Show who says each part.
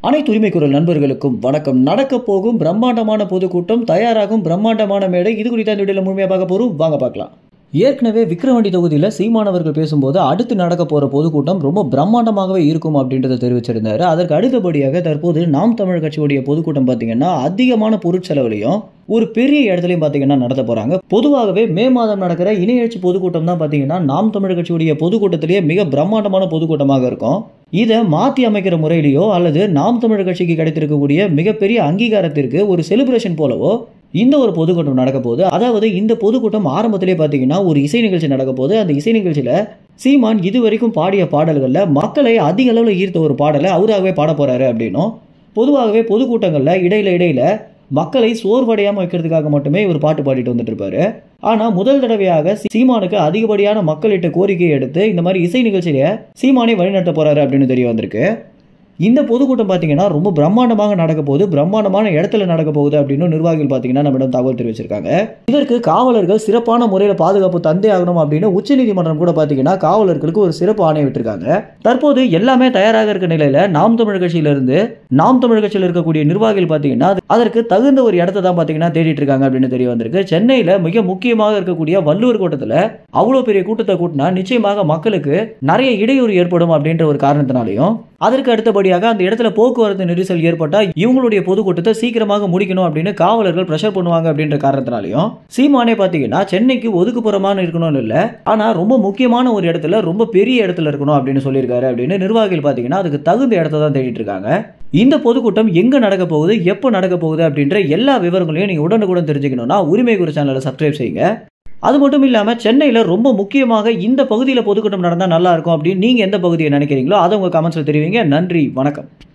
Speaker 1: அனைத்து உரிமை குரல் நண்பர்களுக்கும் வணக்கம் நடக்க போகும் பிரம்மாண்டமான பொதுக்கூட்டம் தயாராகும் பிரம்மாண்டமான மேடை இது குறித்த இந்த வீடியோவில் முழுமையாக பார்க்க போகிறோம் வாங்க பார்க்கலாம் ஏற்கனவே விக்ரவாண்டி தொகுதியில் சீமானவர்கள் பேசும்போது அடுத்து நடக்க போகிற பொதுக்கூட்டம் ரொம்ப பிரம்மாண்டமாகவே இருக்கும் அப்படின்றத தெரிவிச்சிருந்தாரு அதற்கு அடுத்தபடியாக தற்போது நாம் தமிழ் கட்சியுடைய பொதுக்கூட்டம் பார்த்தீங்கன்னா அதிகமான பொருட்செலவுலையும் ஒரு பெரிய இடத்துலையும் பார்த்தீங்கன்னா நடத்த போகிறாங்க பொதுவாகவே மே மாதம் நடக்கிற இணையழ்ச்சி பொதுக்கூட்டம் தான் பார்த்தீங்கன்னா நாம் தமிழ் கட்சியுடைய பொதுக்கூட்டத்திலேயே மிக பிரம்மாண்டமான பொதுக்கூட்டமாக இருக்கும் இதை மாற்றி அமைக்கிற முறையிலையோ அல்லது நாம் தமிழர் கட்சிக்கு கிடைத்திருக்கக்கூடிய மிகப்பெரிய அங்கீகாரத்திற்கு ஒரு செலிப்ரேஷன் போலவோ இந்த ஒரு பொதுக்கூட்டம் நடக்க போகுது அதாவது இந்த பொதுக்கூட்டம் ஆரம்பத்திலே பார்த்தீங்கன்னா ஒரு இசை நிகழ்ச்சி நடக்க போகுது அந்த இசை நிகழ்ச்சியில் சீமான் இதுவரைக்கும் பாடிய பாடல்களில் மக்களை அதிக அளவில் ஈர்த்த ஒரு பாடலை அவராகவே பாட போறாரு அப்படின்னும் பொதுவாகவே பொதுக்கூட்டங்களில் இடையில இடையில மக்களை சோர்வடையாமல் வைக்கிறதுக்காக மட்டுமே இவர் பாட்டு பாடிட்டு வந்துட்டு இருப்பாரு ஆனால் முதல் தடவையாக சீமானுக்கு அதிகப்படியான மக்களிட்ட கோரிக்கையை எடுத்து இந்த மாதிரி இசை நிகழ்ச்சியில சீமானை வழிநடத்த போறாரு அப்படின்னு தெரிய வந்திருக்கு இந்த பொதுக்கூட்டம் பார்த்தீங்கன்னா ரொம்ப பிரம்மாண்டமாக நடக்க போகுது பிரம்மாண்டமான இடத்துல நடக்க போகுது அப்படின்னு நிர்வாகிகள் பார்த்தீங்கன்னா நம்மிடம் தகவல் தெரிவிச்சிருக்காங்க இதற்கு காவலர்கள் சிறப்பான முறையில் பாதுகாப்பு தந்தே ஆகணும் அப்படின்னு உச்சநீதிமன்றம் கூட பார்த்தீங்கன்னா காவலர்களுக்கு ஒரு சிறப்பு ஆணை விட்டிருக்காங்க தற்போது எல்லாமே தயாராக இருக்க நிலையில நாம் தமிழ் கட்சியிலிருந்து நாம் தமிழ் கட்சியில் இருக்கக்கூடிய நிர்வாகிகள் பார்த்தீங்கன்னா அதற்கு தகுந்த ஒரு இடத்த தான் பார்த்தீங்கன்னா தேடிட்டு இருக்காங்க அப்படின்னு தெரிய வந்திருக்கு சென்னையில் மிக முக்கியமாக இருக்கக்கூடிய வள்ளுவர் கூட்டத்தில் அவ்வளோ பெரிய கூட்டத்தை கூட்டினா நிச்சயமாக மக்களுக்கு நிறைய இடையூறு ஏற்படும் அப்படின்ற ஒரு காரணத்தினாலையும் அதற்கு அடுத்தபடியாக அந்த இடத்துல போக்குவரத்து நெரிசல் ஏற்பட்டா இவங்களுடைய பொதுக்கூட்டத்தை சீக்கிரமாக முடிக்கணும் அப்படின்னு காவலர்கள் ப்ரெஷர் பண்ணுவாங்க அப்படின்ற காரணத்தினாலையும் சீமானே பார்த்தீங்கன்னா சென்னைக்கு ஒதுக்குப்புறமான இருக்கணும்னு இல்லை ஆனா ரொம்ப முக்கியமான ஒரு இடத்துல ரொம்ப பெரிய இடத்துல இருக்கணும் அப்படின்னு சொல்லியிருக்காரு அப்படின்னு நிர்வாகிகள் பார்த்தீங்கன்னா அதுக்கு தகுந்த இடத்த தான் தேடிட்டு இருக்காங்க இந்த பொதுக்கூட்டம் எங்க நடக்க போகுது எப்போ நடக்க போகுது அப்படின்ற எல்லா விவரங்களையும் நீங்க உடனுக்குடன் தெரிஞ்சுக்கணும்னா உரிமை குரு சேனலை சப்ஸ்கிரைப் செய்யுங்க அது மட்டும் இல்லாமல் சென்னையில் ரொம்ப முக்கியமாக இந்த பகுதியில் பொதுக்கூட்டம் நடந்தால் நல்லா இருக்கும் அப்படின்னு நீங்கள் எந்த பகுதியை நினைக்கிறீங்களோ அதை உங்கள் கமெண்ட்ஸில் தெரிவிங்க நன்றி வணக்கம்